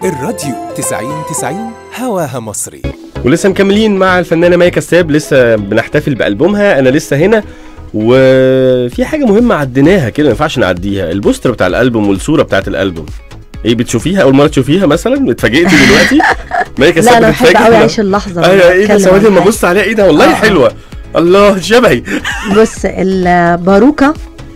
الراديو 90 90 هواها مصري ولسه مكملين مع الفنانه مايا كساب لسه بنحتفل بالبومها انا لسه هنا وفي حاجه مهمه عديناها كده ما ينفعش نعديها البوستر بتاع الالبوم والصوره بتاعت الالبوم ايه بتشوفيها اول مره تشوفيها مثلا اتفاجئتي دلوقتي مايا لا كساب انا بحب بتتفاجئ قوي لما- اعيش اللحظه ايوه لما ايه ده أتكلم ثواني عن لما حاجة. ابص عليها ايه ده والله آه. حلوه الله شبهي بص الباروكه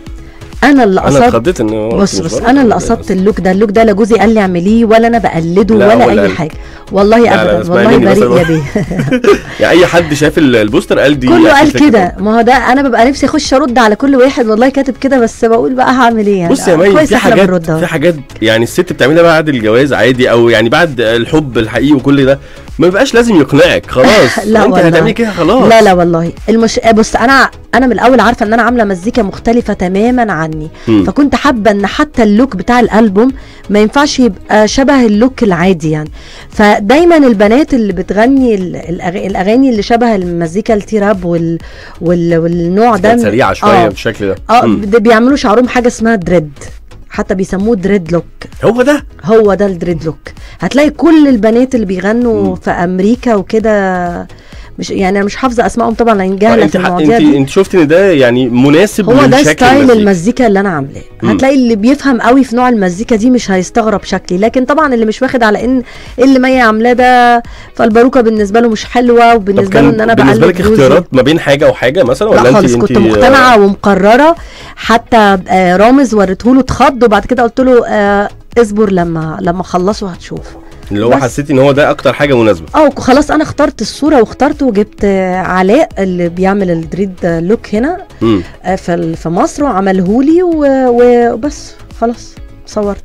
انا اللي انا قصدت اتخضيت ان هو بص مش بص برضه انا اللي ولا إيه قصدت اللوك ده اللوك ده لا جوزي قال لي اعمليه ولا انا بقلده لا، ولا ولا اي قال. حاجه والله لا، ابدا اسمعي والله مني بس بريء يا أنا- بيه يعني اي حد شاف ال- البوستر قال دي كله قال أكيد فكرة. كده ما هو ده انا ببقى نفسي اخش ارد على كل واحد والله كاتب كده بس بقول بقى هعمل ايه يعني بص يا آه، مي كويس في إحنا حاجات بنرد أهو. في حاجات يعني الست بتعملها بعد الجواز عادي او يعني بعد الحب الحقيقي وكل ده ما بيبقاش لازم يقنعك خلاص لا انت والله. هتعملي كده خلاص لا لا والله المش... بص انا انا من الاول عارفه ان انا عامله مزيكا مختلفه تماما عني مم. فكنت حابه ان حتى اللوك بتاع الالبوم ما ينفعش يبقى شبه اللوك العادي يعني فدايما البنات اللي بتغني ال- الأغ- الاغاني اللي شبه المزيكا التيراب وال... وال... والنوع ده كانت من- سريعه شويه آه. بالشكل ده اه مم. ده بيعملوا شعرهم حاجه اسمها دريد حتى بيسموه دريد لوك هو ده هو ده الدريد لوك هتلاقي كل البنات اللي بيغنوا مم. في امريكا وكده مش يعني انا مش حافظه اسمائهم طبعا لان آه، جاهله انت في ح- المواضيع انت دي انت شفت ان ده يعني مناسب هو ده للشكل ستايل المزيكي. المزيكا اللي انا عاملاه مم. هتلاقي اللي بيفهم قوي في نوع المزيكا دي مش هيستغرب شكلي لكن طبعا اللي مش واخد على ان اللي مية عاملاه ده فالباروكه بالنسبه له مش حلوه طب وبالنسبه له ان انا كان بالنسبه بقلد لك جوزي. اختيارات ما بين حاجه وحاجه مثلا ولا لا انت خالص انت كنت مقتنعه ومقرره حتى آه، رامز وريته له اتخض وبعد كده قلت له آه، اصبر لما لما اخلصه هتشوف اللي هو بس. حسيتي ان هو ده اكتر حاجه مناسبه اه خلاص انا اخترت الصوره واخترت وجبت آه، علاء اللي بيعمل الدريد لوك هنا مم. آه، في ال- في مصر وعملهولي و- وبس خلاص صورت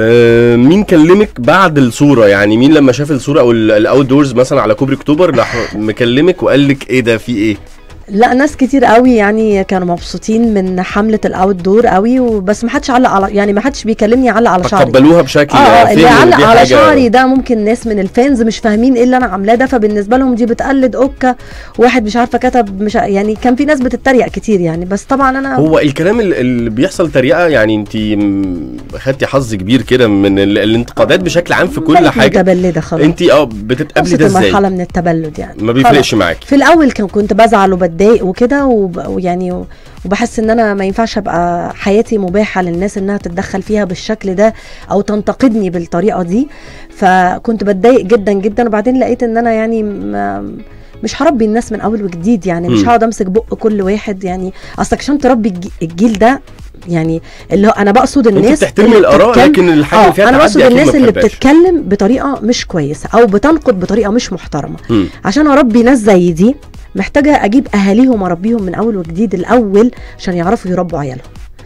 آه مين كلمك بعد الصوره يعني مين لما شاف الصوره او الاوت دورز مثلا على كوبري اكتوبر راح مكلمك وقال لك ايه ده في ايه لا ناس كتير قوي يعني كانوا مبسوطين من حمله الاوت دور قوي وبس ما حدش علق على يعني ما حدش بيكلمني يعلق على شعري تقبلوها بشكل اه اه اللي فهموا إن يعلق دي على حاجة- شعري ده ممكن ناس من الفانز مش فاهمين ايه اللي انا عاملاه ده فبالنسبه لهم دي بتقلد اوكا واحد مش عارفه كتب مش ع- يعني كان في ناس بتتريق كتير يعني بس طبعا انا هو الكلام ال- اللي بيحصل تريقه يعني انت م- خدتي حظ كبير كده من ال- الانتقادات بشكل عام في كل بقيت حاجه متبلده خلاص انت اه بتتقابلي وصلت ده ازاي مرحله من التبلد يعني ما خلاص. بيفرقش معاكي في الاول كان كنت بزعل وبتضايق وكده وب- ويعني وبحس ان انا ما ينفعش ابقى حياتي مباحه للناس انها تتدخل فيها بالشكل ده او تنتقدني بالطريقه دي فكنت بتضايق جدا جدا وبعدين لقيت ان انا يعني ما مش هربي الناس من اول وجديد يعني مش مم. هقعد امسك بق كل واحد يعني اصلك عشان تربي الج- الجيل ده يعني اللي هو انا بقصد انت الناس بتحترمي اللي الاراء بتتكلم- لكن الحاجه اللي اه فيها انا تعدي بقصد أكيد ما الناس اللي بتحبهاش. بتتكلم بطريقه مش كويسه او بتنقد بطريقه مش محترمه مم. عشان اربي ناس زي دي محتاجه اجيب اهاليهم اربيهم من اول وجديد الاول عشان يعرفوا يربوا عيالهم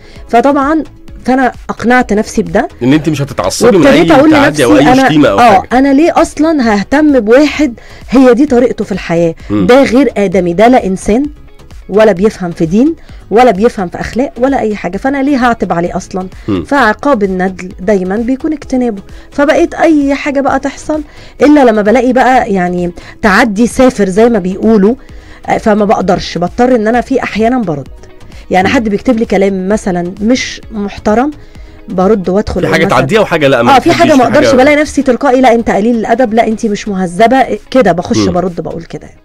فطبعا فانا اقنعت نفسي بده ان انت مش هتتعصبي من اي وابتديت اقول تعدي او لنفسي اي انا شتيمه او اه حاجه انا ليه اصلا ههتم بواحد هي دي طريقته في الحياه مم. ده غير ادمي ده لا انسان ولا بيفهم في دين ولا بيفهم في اخلاق ولا اي حاجه فانا ليه هعتب عليه اصلا مم. فعقاب الندل دايما بيكون اجتنابه فبقيت اي حاجه بقى تحصل الا لما بلاقي بقى يعني تعدي سافر زي ما بيقولوا آه، فما بقدرش بضطر ان انا في احيانا برد يعني مم. حد بيكتب لي كلام مثلا مش محترم برد وادخل في أقول حاجه مثلاً تعديها وحاجه لا ما اه في حاجه بتحبيش، ما في اقدرش حاجة- بلاقي نفسي تلقائي لا انت قليل الادب لا انت مش مهذبه كده بخش مم. برد بقول كده